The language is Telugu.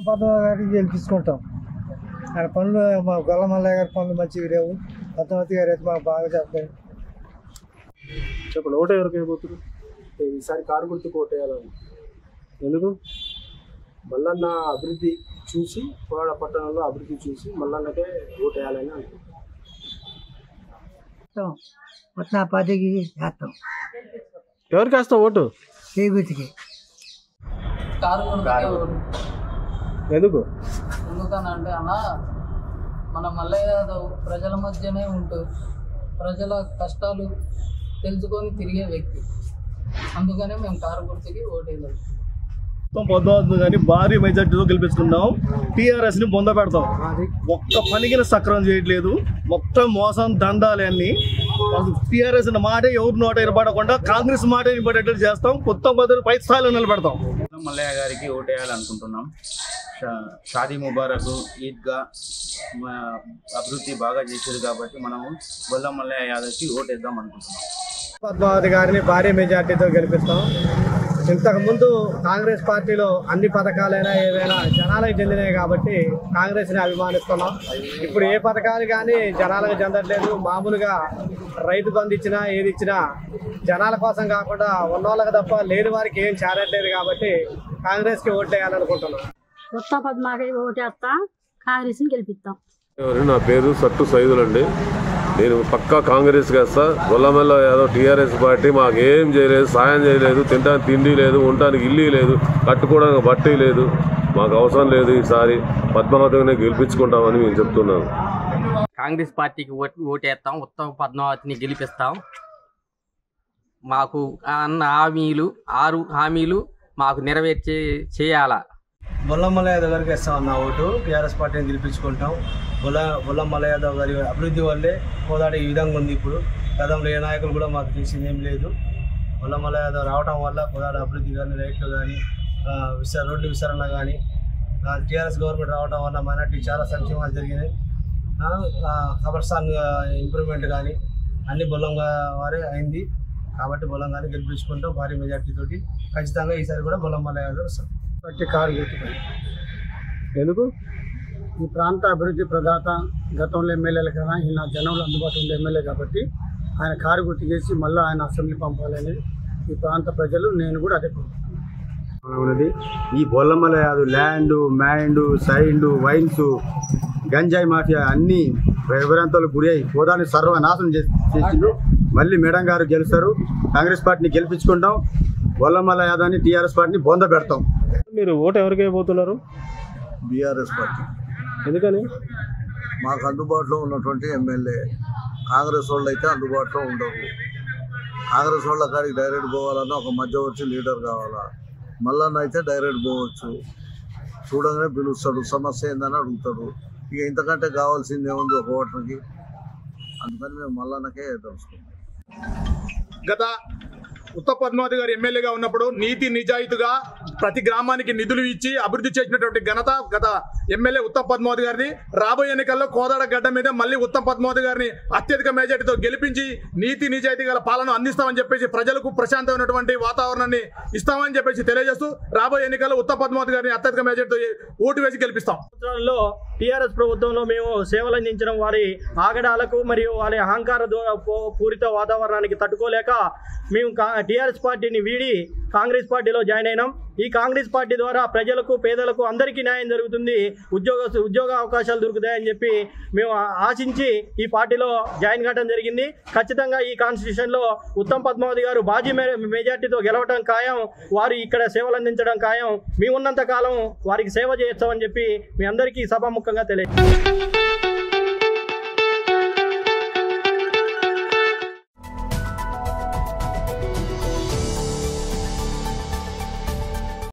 పద్మనాభ గారికి గెలిపించుకుంటాం ఆయన పనులు మా గొల్లమల్లయ్య గారి పనులు మంచిగా లేవు పద్మావతి గారు అయితే మాకు బాగా చేస్తాయి చెప్పండి ఓటు ఎవరికి అయిపోతుంది ఈసారి కారు గుర్తుకు ఓటేయాలని ఎందుకు మల్లన్న అభివృద్ధి చూసి కోడ పట్టణంలో అభివృద్ధి చూసి మల్లన్నకే ఓటేయాలని అనుకుంటున్నాను మొత్తం ఆ పార్టీకి చేస్తాం ఎవరికి వేస్తావు ఓటు చేకూర్తికి కారు కొనుక్కుంటే ఓటు. ఎందుకు ఎందుకనంటే అన్న మన మల్లయ్య యాదవ్ ప్రజల మధ్యనే ఉంటూ ప్రజల కష్టాలు తెలుసుకొని తిరిగే వ్యక్తి అందుకనే మేము కారు గుర్తుకి ఓటేదాం మొత్తం పొద్దు కానీ భారీ మెజార్టీతో గెలిపించుకున్నాం టీఆర్ఎస్ ని బొంద పెడతాం ఒక్క పనికిన సక్రమం చేయట్లేదు మొత్తం మోసం దందాలు అన్ని టీఆర్ఎస్ మాట ఎవరు నోట వినపడకుండా కాంగ్రెస్ మాట వినపడేటట్టు చేస్తాం కొత్త పద్ధతి పై స్థాయిలో నిలబెడతాం మల్లయ్య గారికి ఓటేయాలనుకుంటున్నాం షా- షాదీ ముబారక్ ఈద్గా మా అభివృద్ధి బాగా చేశారు కాబట్టి మనము గొల్ల మల్లయ్య యాదవ్కి ఓటేద్దాం అనుకుంటున్నాం పద్మావతి గారిని భారీ మెజార్టీతో గెలిపిస్తాం ఇంతకుముందు కాంగ్రెస్ పార్టీలో అన్ని పథకాలైనా ఏవైనా జనాలకు చెందినాయి కాబట్టి కాంగ్రెస్ని అభిమానిస్తున్నాం ఇప్పుడు ఏ పథకాలు కానీ జనాలకు చెందట్లేదు మామూలుగా రైతు బంధు ఇచ్చినా ఏది ఇచ్చినా జనాల కోసం కాకుండా ఉన్నోళ్ళకి తప్ప లేని వారికి ఏం చేరట్లేదు కాబట్టి కాంగ్రెస్కి ఓట్లేయాలనుకుంటున్నాం కొత్త పద్మాకి ఓటేస్తా కాంగ్రెస్ని గెలిపిస్తాం ఎవరు? నా పేరు సట్టు సైదులండి నేను పక్కా కాంగ్రెస్ వేస్తా గొల్లమెల్ల యాదవ్ టీఆర్ఎస్ పార్టీ మాకు ఏం చేయలేదు సాయం చేయలేదు తినడానికి తిండి లేదు ఉండటానికి ఇల్లు లేదు కట్టుకోవడానికి బట్టి లేదు మాకు అవసరం లేదు ఈసారి పద్మావతిని గెలిపించుకుంటామని మేము చెప్తున్నాను కాంగ్రెస్ పార్టీకి ఓటు ఓటేస్తాం ఉత్తమ పద్మావతిని గెలిపిస్తాం మాకు అన్న హామీలు ఆరు హామీలు మాకు నెరవేర్చే చేయాలా బొల్లమ్మల యాదవ్ గారికి ఇస్తామన్న ఓటు టీఆర్ఎస్ పార్టీని గెలిపించుకుంటాం బొల్ల బొల్లమ్మల యాదవ్ గారి అభివృద్ధి వల్లే కోదాడ ఈ విధంగా ఉంది ఇప్పుడు గతంలో ఏ నాయకులు కూడా మాకు చేసింది ఏం లేదు బొల్లమ్మల యాదవ్ రావడం వల్ల కోదాడ అభివృద్ధి కానీ రైట్లు కానీ విస్తర రోడ్డు విస్తరణ కానీ టీఆర్ఎస్ గవర్నమెంట్ రావడం వల్ల మైనార్టీ చాలా సంక్షేమాలు జరిగినాయి కబర్స్థాన్ ఇంప్రూవ్మెంట్ కానీ అన్ని బొల్లంగా వారే అయింది కాబట్టి బొల్లంగానే గెలిపించుకుంటాం భారీ మెజార్టీ తోటి ఖచ్చితంగా ఈసారి కూడా బొల్లమ్మల యాదవ్ వస్తారు బట్టి కారు గుర్తుపై ఎందుకు ఈ ప్రాంత అభివృద్ధి ప్రదాత గతంలో ఎమ్మెల్యేలు కదా ఈయన జనంలో అందుబాటులో ఉండే ఎమ్మెల్యే కాబట్టి ఆయన కారు గుర్తు చేసి మళ్ళీ ఆయన అసెంబ్లీ పంపాలని ఈ ప్రాంత ప్రజలు నేను కూడా అదే కోరుకుంటున్నాను. ఉన్నది ఈ బొల్లమల యాదు ల్యాండ్ మ్యాండ్ సైండ్ వైన్స్ గంజాయి మాఫియా అన్ని వివరాంతాలకు గురి అయి హోదాని సర్వనాశనం చేసి చేసిండు మళ్ళీ మేడం గారు గెలుస్తారు కాంగ్రెస్ పార్టీని గెలిపించుకుంటాం బొల్లమల యాదవ్ని టీఆర్ఎస్ పార్టీని బొంద పెడతాం మీరు ఓటు ఎవరికి అయిపోతున్నారు బీఆర్ఎస్ పార్టీ ఎందుకని మాకు అందుబాటులో ఉన్నటువంటి ఎమ్మెల్యే కాంగ్రెస్ వాళ్ళు అయితే అందుబాటులో ఉండవు కాంగ్రెస్ వాళ్ళ కాడికి డైరెక్ట్ పోవాలన్నా ఒక మధ్యవర్తి లీడర్ కావాలా మల్లన్న అయితే డైరెక్ట్ పోవచ్చు చూడగానే పిలుస్తాడు సమస్య ఏందని అడుగుతాడు ఇక ఇంతకంటే కావాల్సింది ఏముంది ఒక ఓటర్కి అందుకని మేము మల్లన్నకే తెలుసుకుంటాం గత ఉత్తర పద్మావతి గారు ఎమ్మెల్యేగా ఉన్నప్పుడు నీతి నిజాయితీగా ప్రతి గ్రామానికి నిధులు ఇచ్చి అభివృద్ధి చేసినటువంటి ఘనత గత ఎమ్మెల్యే ఉత్తమ్ పద్మావతి గారిని రాబోయే ఎన్నికల్లో కోదాడ గడ్డ మీద మళ్ళీ ఉత్తమ్ పద్మావతి గారిని అత్యధిక మెజార్టీతో గెలిపించి నీతి నిజాయితీ గల పాలన అందిస్తామని చెప్పేసి ప్రజలకు ప్రశాంతమైనటువంటి వాతావరణాన్ని ఇస్తామని చెప్పేసి తెలియజేస్తూ రాబోయే ఎన్నికల్లో ఉత్తమ్ పద్మావతి గారిని అత్యధిక మెజార్టీతో ఓటు వేసి గెలిపిస్తాం సంవత్సరాల్లో టీఆర్ఎస్ ప్రభుత్వంలో మేము సేవలు అందించడం వారి ఆగడాలకు మరియు వారి అహంకార దో- పూ- పూరిత వాతావరణానికి తట్టుకోలేక మేము టీఆర్ఎస్ పార్టీని వీడి కాంగ్రెస్ పార్టీలో జాయిన్ అయినాం ఈ కాంగ్రెస్ పార్టీ ద్వారా ప్రజలకు పేదలకు అందరికీ న్యాయం జరుగుతుంది ఉద్యోగ ఉద్యోగ అవకాశాలు దొరుకుతాయని చెప్పి మేము ఆ- ఆశించి ఈ పార్టీలో జాయిన్ కావడం జరిగింది ఖచ్చితంగా ఈ కాన్స్టిట్యూషన్లో ఉత్తమ్ పద్మావతి గారు బాజీ మే- మెజార్టీతో గెలవడం ఖాయం వారు ఇక్కడ సేవలు అందించడం ఖాయం మేము ఉన్నంత కాలం వారికి సేవ చేస్తామని చెప్పి మీ అందరికీ సభాముఖంగా తెలియజేస్తాం